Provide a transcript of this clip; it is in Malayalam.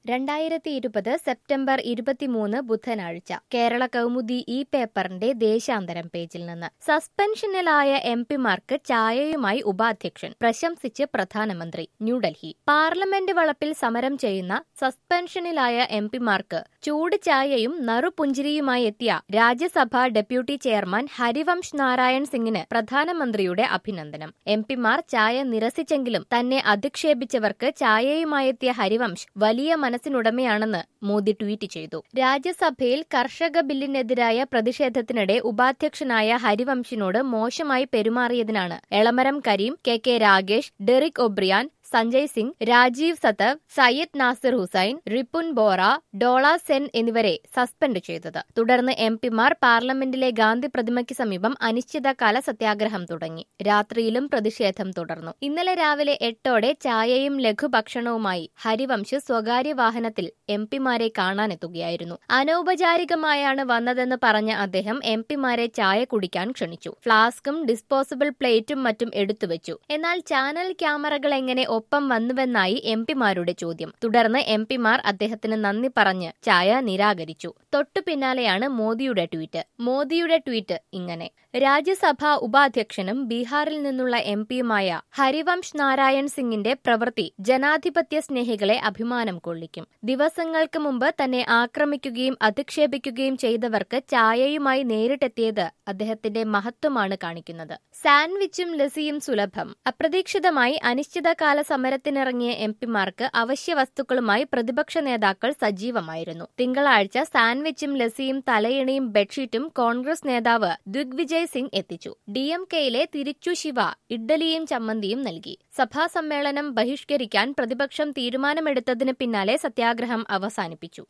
രണ്ടായിരത്തി ഇരുപത് സെപ്റ്റംബർ ഇരുപത്തിമൂന്ന് ബുധനാഴ്ച കേരള കൗമുദി ഈ പേപ്പറിന്റെ ദേശാന്തരം പേജിൽ നിന്ന് സസ്പെൻഷനിലായ എം പിമാർക്ക് ചായയുമായി ഉപാധ്യക്ഷൻ പ്രശംസിച്ച് പ്രധാനമന്ത്രി ന്യൂഡൽഹി പാർലമെന്റ് വളപ്പിൽ സമരം ചെയ്യുന്ന സസ്പെൻഷനിലായ എം പിമാർക്ക് ചൂട് ചായയും നറുപുഞ്ചിരിയുമായി എത്തിയ രാജ്യസഭാ ഡെപ്യൂട്ടി ചെയർമാൻ ഹരിവംശ് നാരായൺ സിംഗിന് പ്രധാനമന്ത്രിയുടെ അഭിനന്ദനം എം പിമാർ ചായ നിരസിച്ചെങ്കിലും തന്നെ അധിക്ഷേപിച്ചവർക്ക് ചായയുമായെത്തിയ ഹരിവംശ് വലിയ മനസ്സിനുടമയാണെന്ന് മോദി ട്വീറ്റ് ചെയ്തു രാജ്യസഭയിൽ കർഷക ബില്ലിനെതിരായ പ്രതിഷേധത്തിനിടെ ഉപാധ്യക്ഷനായ ഹരിവംശിനോട് മോശമായി പെരുമാറിയതിനാണ് Elamaram Kareem K K Ragesh Derek O'Brien Sanjay Singh Rajeev Satav Syed Nasir Hussain Ripun Bora Dola Sen എന്നിവരെ സസ്പെൻഡ് ചെയ്തത് തുടർന്ന് എം പിമാർ പാർലമെന്റിലെ ഗാന്ധി പ്രതിമയ്ക്ക് സമീപം അനിശ്ചിതകാല സത്യാഗ്രഹം തുടങ്ങി രാത്രിയിലും പ്രതിഷേധം തുടർന്നു ഇന്നലെ രാവിലെ എട്ടോടെ ചായയും ലഘുഭക്ഷണവുമായി ഹരിവംശ് സ്വകാര്യ വാഹനത്തിൽ എം പിമാരെ കാണാനെത്തുകയായിരുന്നു അനൗപചാരികമായാണ് വന്നതെന്ന് പറഞ്ഞ അദ്ദേഹം എം പിമാരെ ചായ കുടിക്കാൻ ക്ഷണിച്ചു ഫ്ലാസ്കും ഡിസ്പോസിബിൾ പ്ലേറ്റും മറ്റും എടുത്തുവച്ചു എന്നാൽ ചാനൽ ക്യാമറകൾ എങ്ങനെ ഒപ്പം വന്നുവെന്നായി എം പിമാരുടെ ചോദ്യം തുടർന്ന് എം പിമാർ അദ്ദേഹത്തിന് നന്ദി പറഞ്ഞ് ചായ നിരാകരിച്ചു തൊട്ടു പിന്നാലെയാണ് മോദിയുടെ ട്വീറ്റ് മോദിയുടെ ട്വീറ്റ് ഇങ്ങനെ രാജ്യസഭാ ഉപാധ്യക്ഷനും ബീഹാറിൽ നിന്നുള്ള എം പിയുമായ ഹരിവംശ് നാരായൺ സിംഗിന്റെ പ്രവൃത്തി ജനാധിപത്യ സ്നേഹികളെ അഭിമാനം കൊള്ളിക്കും ദിവസങ്ങൾക്ക് മുമ്പ് തന്നെ ആക്രമിക്കുകയും അധിക്ഷേപിക്കുകയും ചെയ്തവർക്ക് ചായയുമായി നേരിട്ടെത്തിയത് അദ്ദേഹത്തിന്റെ മഹത്വമാണ് കാണിക്കുന്നത് സാൻഡ്വിച്ചും ലസിയും സുലഭം അപ്രതീക്ഷിതമായി അനിശ്ചിതകാല സമരത്തിനിറങ്ങിയ എം പിമാർക്ക് അവശ്യ വസ്തുക്കളുമായി പ്രതിപക്ഷ നേതാക്കൾ സജീവമായിരുന്നു തിങ്കളാഴ്ച സാൻഡ്വിച്ചും ലസിയും തലയിണയും ബെഡ്ഷീറ്റും കോൺഗ്രസ് നേതാവ് ദിഗ്വിജയ് സിംഗ് എത്തിച്ചു ഡി എം കെയിലെ തിരിച്ചു ശിവ ഇഡ്ഡലിയും ചമ്മന്തിയും നൽകി സഭാ സമ്മേളനം ബഹിഷ്കരിക്കാൻ പ്രതിപക്ഷം തീരുമാനമെടുത്തതിന് പിന്നാലെ സത്യാഗ്രഹം അവസാനിപ്പിച്ചു